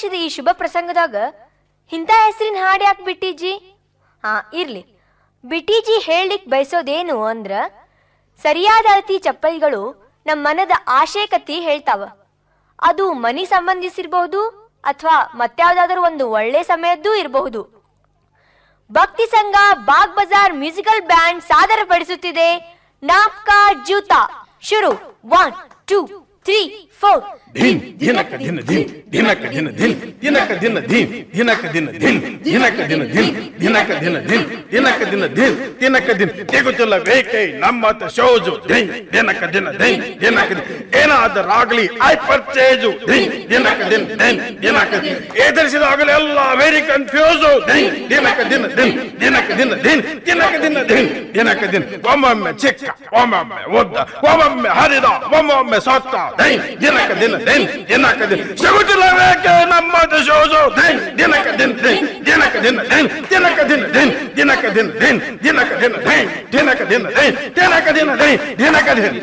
ವರ್ಷದ ಈ ಶುಭ ಪ್ರಸಂಗದಾಗ ಇಂಥ ಹೆಸರಿನ ಹಾಡು ಯಾಕೆ ಬಿಟ್ಟಿಜಿ ಹಾ ಇರ್ಲಿ ಬಿಟ್ಟಿಜಿ ಹೇಳಲಿಕ್ ಬಯಸೋದೇನು ಅಂದ್ರ ಸರಿಯಾದ ಅಳತಿ ಚಪ್ಪಲಿಗಳು ನಮ್ಮ ಮನದ ಆಶಯಕತಿ ಹೇಳ್ತಾವ ಅದು ಮನಿ ಸಂಬಂಧಿಸಿರಬಹುದು ಅಥವಾ ಮತ್ಯಾವ್ದಾದ್ರೂ ಒಂದು ಒಳ್ಳೆ ಸಮಯದ್ದೂ ಇರಬಹುದು ಭಕ್ತಿ ಸಂಘ ಬಾಗ್ ಬಜಾರ್ ಮ್ಯೂಸಿಕಲ್ ಬ್ಯಾಂಡ್ ಸಾದರಪಡಿಸುತ್ತಿದೆ ನಾಪ್ಕಾ ಜೂತಾ ಶುರು ಒನ್ ಟೂ ತ್ರೀ ಫೋರ್ ಧಿನ್ ದಿನಕ ದಿನ ಧಿನ್ ದಿನಕ ದಿನ ಧಿನ್ ದಿನಕ ದಿನ ಧಿನ್ ದಿನಕ ದಿನ ಧಿನ್ ದಿನಕ ದಿನ ಧಿನ್ ದಿನಕ ದಿನ ಧಿನ್ ದಿನಕ ದಿನ ಧಿನ್ ದಿನಕ ದಿನ ತೆಗುತ್ತಿಲ್ಲ ಬೇಕೆ ನಮ್ಮತ್ತ ಶೋಜು ಧಿನ್ ದಿನಕ ದಿನ ಧಿನ್ ದಿನಕ ದಿನ ಏನಾದರಾಗಲಿ ಐ ಪರ್ಚೇಜು ಧಿನ್ ದಿನಕ ದಿನ ಧಿನ್ ದಿನಕ ದಿನ ಎದುರಿಸಿದಾಗಲೆಲ್ಲ ವೆರಿ ಕನ್ಫ್ಯೂಸು ಧಿನ್ ದಿನಕ ದಿನ ಧಿನ್ ದಿನಕ ದಿನ ಧಿನ್ ದಿನಕ ದಿನ ಧಿನ್ ದಿನಕ ದಿನ ಒಮ್ಮೊಮ್ಮೆ ಚಿಕ್ಕ ಒಮ್ಮೊಮ್ಮೆ ಉದ್ದ ಒಮ್ಮೊಮ್ಮೆ ಹರಿದ ಒಮ್ಮೊಮ್ಮೆ ಸೊತ್ತ ಧಿನ್ ದಿನಕ ದಿನ ಧಿನ್ ದಿನಕ ದಿನ ಸಿಗುತ್ತಿಲ್ಲ ಬೇಕೆ ನಮ್ಮದು ಶೋಜು ಧಿನ್ ದಿನಕ ದಿನ ಧಿನ್ ದಿನಕ ದಿನ ಧಿನ್ ದಿನಕ ದಿನ ಧಿನ್ ದಿನಕ ದಿನ ಧಿನ್ ದಿನಕ ದಿನ ಧಿನ್ ದಿನಕ ದಿನ ಧಿನ್ ದಿನಕ ದಿನ ಧಿನ್ ದಿನಕ ದಿನ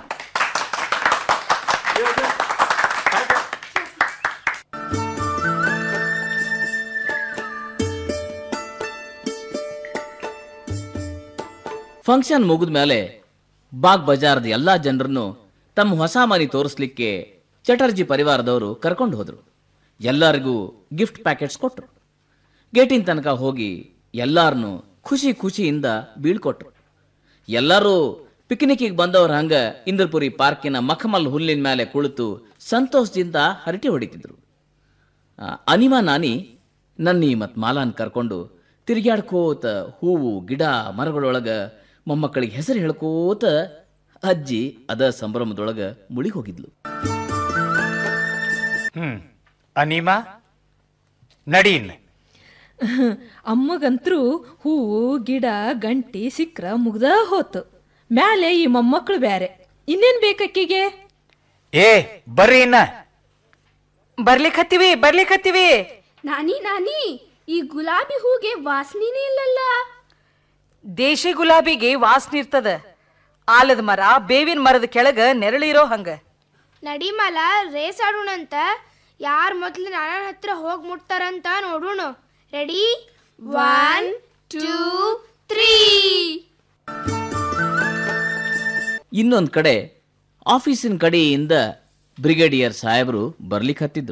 ಫಂಕ್ಷನ್ ಮುಗಿದ ಮೇಲೆ ಬಾಗ್ ಬಜಾರ್ದ ಎಲ್ಲಾ ಜನರನ್ನು ತಮ್ಮ ಹೊಸ ಮನೆ ತೋರಿಸ್ಲಿಕ್ಕೆ ಚಟರ್ಜಿ ಪರಿವಾರದವರು ಕರ್ಕೊಂಡು ಹೋದ್ರು ಎಲ್ಲರಿಗೂ ಗಿಫ್ಟ್ ಪ್ಯಾಕೆಟ್ಸ್ ಕೊಟ್ರು ಗೇಟಿನ ತನಕ ಹೋಗಿ ಎಲ್ಲಾರನ್ನು ಖುಷಿ ಖುಷಿಯಿಂದ ಬೀಳ್ಕೊಟ್ರು ಎಲ್ಲರೂ ಪಿಕ್ನಿಕ್ಕಿಗೆ ಬಂದವ್ರ ಹಂಗ ಇಂದ್ರಪುರಿ ಪಾರ್ಕಿನ ಮಖಮಲ್ ಹುಲ್ಲಿನ ಮೇಲೆ ಕುಳಿತು ಸಂತೋಷದಿಂದ ಹರಟೆ ಹೊಡಿತಿದ್ರು ಆ, ಅನಿಮಾ ನಾನಿ ನನ್ನಿ ಮತ್ತು ಮಾಲಾನ್ ಕರ್ಕೊಂಡು ತಿರುಗಾಡ್ಕೋತ ಹೂವು ಗಿಡ ಮರಗಳೊಳಗ ಮೊಮ್ಮಕ್ಕಳಿಗೆ ಹೆಸರು ಹೇಳ್ಕೋತ ಅಜ್ಜಿ ಅದ ಸಂಭ್ರಮದೊಳಗ ಮುಳಿ ಹೋಗಿದ್ಲು ಹ್ಮ್ ಅನಿಮಾ ನಡೀನ್ ಅಮ್ಮಗಂತ್ರು ಹೂವು ಗಿಡ ಗಂಟಿ ಸಿಕ್ರ ಮುಗ್ದ ಹೋತು ಮ್ಯಾಲೆ ಈ ಮೊಮ್ಮಕ್ಕಳು ಬ್ಯಾರೆ ಇನ್ನೇನ್ ಬೇಕಕ್ಕಿಗೆ ಏ ಬರ್ರಿ ಇನ್ನ ಬರ್ಲಿಕ್ಕತ್ತೀವಿ ಬರ್ಲಿಕ್ಕತ್ತೀವಿ ನಾನಿ ನಾನಿ ಈ ಗುಲಾಬಿ ಹೂಗೆ ವಾಸನಿನೇ ಇಲ್ಲಲ್ಲ ದೇಶಿ ಗುಲಾಬಿಗೆ ವಾಸನೆ ಇರ್ತದ ಆಲದ ಮರ ಬೇವಿನ ಮರದ ಕೆಳಗ ನೆರಳಿರೋ ಹಂಗ ನಡಿಮಲ ರೇಸ್ ಆಡೋಣಂತ ಯಾರ್ ಮೊದ್ಲು ನನ್ನ ಹತ್ರ ಹೋಗಿ ಮುಟ್ತಾರಂತ ನೋಡೋಣ ರೆಡಿ ಒನ್ ಟೂ ತ್ರೀ ಇನ್ನೊಂದ್ ಕಡೆ ಆಫೀಸಿನ ಕಡೆಯಿಂದ ಬ್ರಿಗೇಡಿಯರ್ ಸಾಹೇಬರು ಬರ್ಲಿಕ್ಕೆ ಹತ್ತಿದ್ರು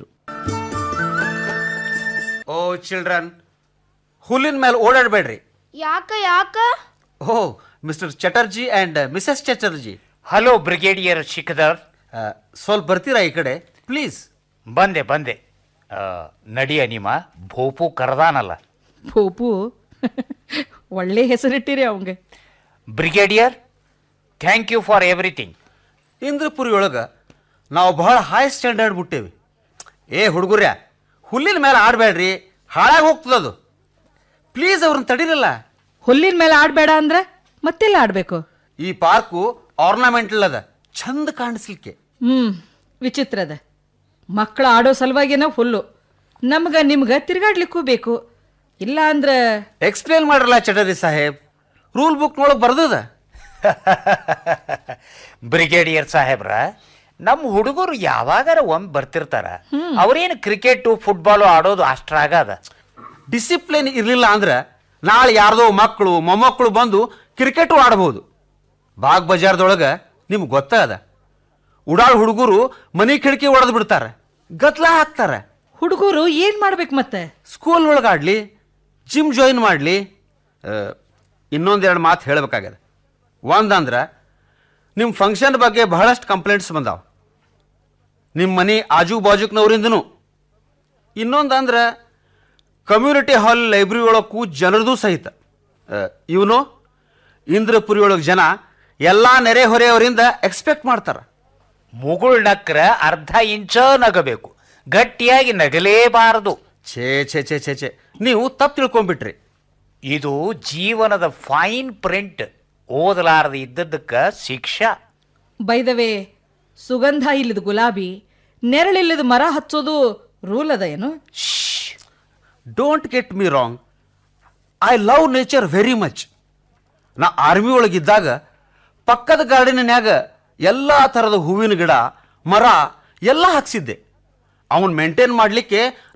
ಓ ಚಿಲ್ಡ್ರನ್ ಹುಲ್ಲಿನ ಮೇಲೆ ಓಡಾಡಬೇಡ್ರಿ ಯಾಕ ಯಾಕ ಓ mister Chatterjee and missus Chatterjee hello brigadier Sikdar ಆ, ಸ್ವಲ್ಪ ಬರ್ತೀರಾ ಈ ಕಡೆ ಪ್ಲೀಸ್ ಬಂದೆ ಬಂದೆ ಆ, ನಡಿ ಅನಿಮಾ ಭೋಪು ಕರ್ದಾನಲ್ಲ ಪೋಪು ಒಳ್ಳೆ ಹೆಸರಿಟ್ಟಿರಿ ಅವಂಗೆ brigadier thank you for everything Indrapuri ಒಳಗೆ ನಾವು ಬಹಳ ಹೈ ಸ್ಟ್ಯಾಂಡರ್ಡ್ ಬಿಟ್ಟೇವಿ ಏ ಹುಡುಗರ್ಯ ಹುಲ್ಲಿನ ಮೇಲೆ ಆಡಬೇಡ್ರಿ ಹಾಳಾಗಿ ಹೋಗ್ತದದು ಪ್ಲೀಸ್ ಅವ್ರನ್ನ ತಡೀರಲ್ಲ ಹುಲ್ಲಿನ ಮೇಲೆ ಆಡ್ಬೇಡ ಅಂದ್ರೆ ಮತ್ತೆಲ್ಲ ಆಡ್ಬೇಕು ಈ ಪಾರ್ಕು ಆರ್ನಮೆಂಟಲ್ ಅದ ಚಂದ ಕಾಣಿಸ್ಲಿಕ್ಕೆ ಹ್ಮ್ ವಿಚಿತ್ರದ ಮಕ್ಕಳು ಆಡೋ ಸಲುವಾಗಿನ ಹುಲ್ಲು ನಮ್ಗ ನಿಮ್ಗ ತಿರ್ಗಾಡ್ಲಿಕ್ಕೂ ಬೇಕು ಇಲ್ಲ ಅಂದ್ರ ಎಕ್ಸ್ಪ್ಲೇನ್ ಮಾಡ್ರಲ್ಲ ಚಟರ್ಜಿ ಸಾಹೇಬ್ ರೂಲ್ ಬುಕ್ನೊಳಗೆ ಬರ್ದದ ಬ್ರಿಗೇಡಿಯರ್ ಸಾಹೇಬ್ರ ನಮ್ಮ ಹುಡುಗರು ಯಾವಾಗಾರ ಒಮ್ಮೆ ಬರ್ತಿರ್ತಾರ ಅವ್ರೇನು ಕ್ರಿಕೆಟು ಫುಟ್ಬಾಲು ಆಡೋದು ಅಷ್ಟ್ರಾಗದ ಡಿಸಿಪ್ಲಿನ್ ಇರಲಿಲ್ಲ ಅಂದ್ರೆ ನಾಳೆ ಯಾರ್ದೋ ಮಕ್ಕಳು ಮೊಮ್ಮಕ್ಕಳು ಬಂದು ಕ್ರಿಕೆಟು ಆಡಬಹುದು ಬಾಗ್ ಬಜಾರ್ದೊಳಗೆ ನಿಮ್ಗೆ ಗೊತ್ತಾದ ಉಡಾಳ್ ಹುಡುಗರು ಮನೆ ಕಿಟಕಿ ಒಡೆದು ಬಿಡ್ತಾರೆ ಗತ್ಲ ಹಾಕ್ತಾರೆ ಹುಡುಗರು ಏನ್ ಮಾಡ್ಬೇಕು ಮತ್ತೆ ಸ್ಕೂಲ್ ಒಳಗೆ ಆಡಲಿ ಜಿಮ್ ಜಾಯಿನ್ ಮಾಡಲಿ ಇನ್ನೊಂದೆರಡು ಮಾತು ಹೇಳಬೇಕಾಗ್ಯದ ಒಂದಂದ್ರೆ ನಿಮ್ಮ ಫಂಕ್ಷನ್ ಬಗ್ಗೆ ಬಹಳಷ್ಟು ಕಂಪ್ಲೇಂಟ್ಸ್ ಬಂದಾವ ನಿಮ್ಮ ಮನೆ ಆಜು ಬಾಜುಕ್ನವರಿಂದನೂ ಇನ್ನೊಂದಂದ್ರೆ ಕಮ್ಯುನಿಟಿ ಹಾಲ್ ಲೈಬ್ರರಿ ಒಳಗೂ ಜನರದು ಸಹಿತ ಇವನು ಇಂದ್ರಪುರಿ ಒಳಗೆ ಜನ ಎಲ್ಲ ನೆರೆಹೊರೆಯವರಿಂದ ಎಕ್ಸ್ಪೆಕ್ಟ್ ಮಾಡ್ತಾರೆ ಮುಗುಳ್ ನಕ್ರ ಅರ್ಧ ಇಂಚ ನಗಬೇಕು ಗಟ್ಟಿಯಾಗಿ ನಗಲೇಬಾರದು ಛೇ ಛೇ ಛೇ ಛೇ ಛೇ ನೀವು ತಪ್ಪು ತಿಳ್ಕೊಂಬಿಟ್ರಿ ಇದು ಜೀವನದ ಫೈನ್ ಪ್ರಿಂಟ್ ಓದಲಾರದ ಇದ್ದದ್ದಕ್ಕ ಶಿಕ್ಷಾ ಬೈದವೆ ಸುಗಂಧ ಇಲ್ಲದ ಗುಲಾಬಿ ನೆರಳಿಲ್ಲದ ಮರ ಹಚ್ಚೋದು ರೂಲ್ ಅದ ಏನು don't get me wrong I love nature very much ನಾ ಆರ್ಮಿ ಒಳಗಿದ್ದಾಗ ಪಕ್ಕದ ಗಾರ್ಡನಿನ್ಯಾಗ ಎಲ್ಲ ಥರದ ಹೂವಿನ ಗಿಡ ಮರ ಎಲ್ಲ ಹಾಕ್ಸಿದ್ದೆ ಅವನ್ ಮೇಂಟೈನ್ ಮಾಡಲಿಕ್ಕೆ